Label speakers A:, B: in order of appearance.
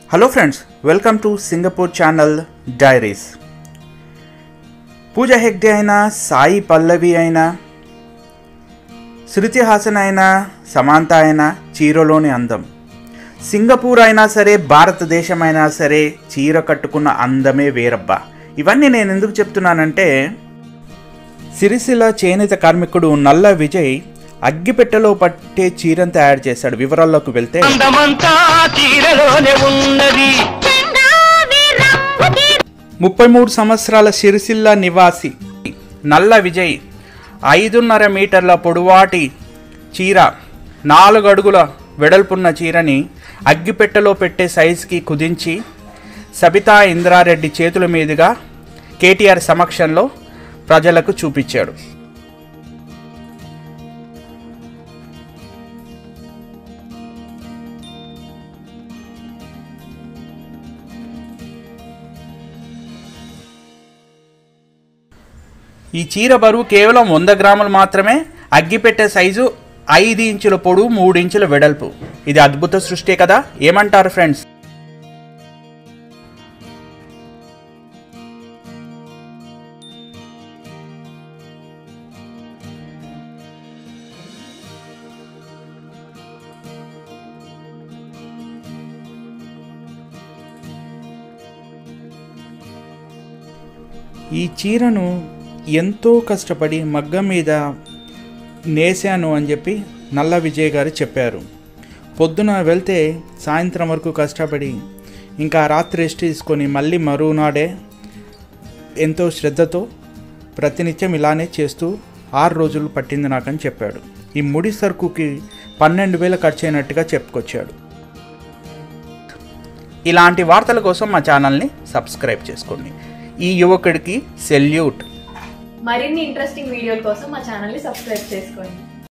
A: hello friends welcome to Singapore channel diaries Pooja Hegde అయినా సాయి పల్లవి అయినా శృతి హాసన్ అయినా సమాంత అయినా చీరలోని అందం సింగపూర్ అయినా సరే భారతదేశం అయినా సరే చీర కట్టుకున్న అందమే వేరబ్బా ఇవన్నీ నేను ఎందుకు చెప్తున్నానంటే సిరిసిల్ల చేనేత కార్మికుడు నల్ల విజయ్ అగ్గిపెట్టెలో పట్టే చీరను తయారు చేశాడు వివరాల్లోకి వెళ్తే
B: అందమంతా చీరలోనే ఉన్నది
A: ముప్పై మూడు సంవత్సరాల సిరిసిల్ల నివాసి నల్ల విజయ్ ఐదున్నర మీటర్ల పొడవాటి చీర నాలుగు అడుగుల వెడల్పున్న చీరని అగ్గిపెట్టెలో పెట్టే సైజుకి కుదించి సబితా ఇంద్రారెడ్డి చేతుల మీదుగా కేటీఆర్ సమక్షంలో ప్రజలకు చూపించాడు ఈ చీర బరువు కేవలం వంద గ్రాములు మాత్రమే అగ్గిపెట్టె సైజు ఐదు ఇంచుల పొడవు మూడు ఇంచుల వెడల్పు ఇది అద్భుత సృష్టి కదా ఏమంటారు ఫ్రెండ్స్ ఈ చీరను ఎంతో కష్టపడి మగ్గం మీద నేసాను అని చెప్పి నల్ల విజయ్ గారు చెప్పారు పొద్దున వెళ్తే సాయంత్రం వరకు కష్టపడి ఇంకా రాత్రి రెస్ట్ తీసుకొని మళ్ళీ మరునాడే ఎంతో శ్రద్ధతో ప్రతినిత్యం ఇలానే చేస్తూ ఆరు రోజులు పట్టింది నాకని చెప్పాడు ఈ ముడి సరుకుకి పన్నెండు వేలు ఖర్చు అయినట్టుగా చెప్పుకొచ్చాడు ఇలాంటి వార్తల కోసం మా ఛానల్ని సబ్స్క్రైబ్ చేసుకోండి ఈ యువకుడికి సెల్యూట్
C: మరిన్ని ఇంట్రెస్టింగ్ వీడియోల కోసం మా ఛానల్ని సబ్స్క్రైబ్ చేసుకోండి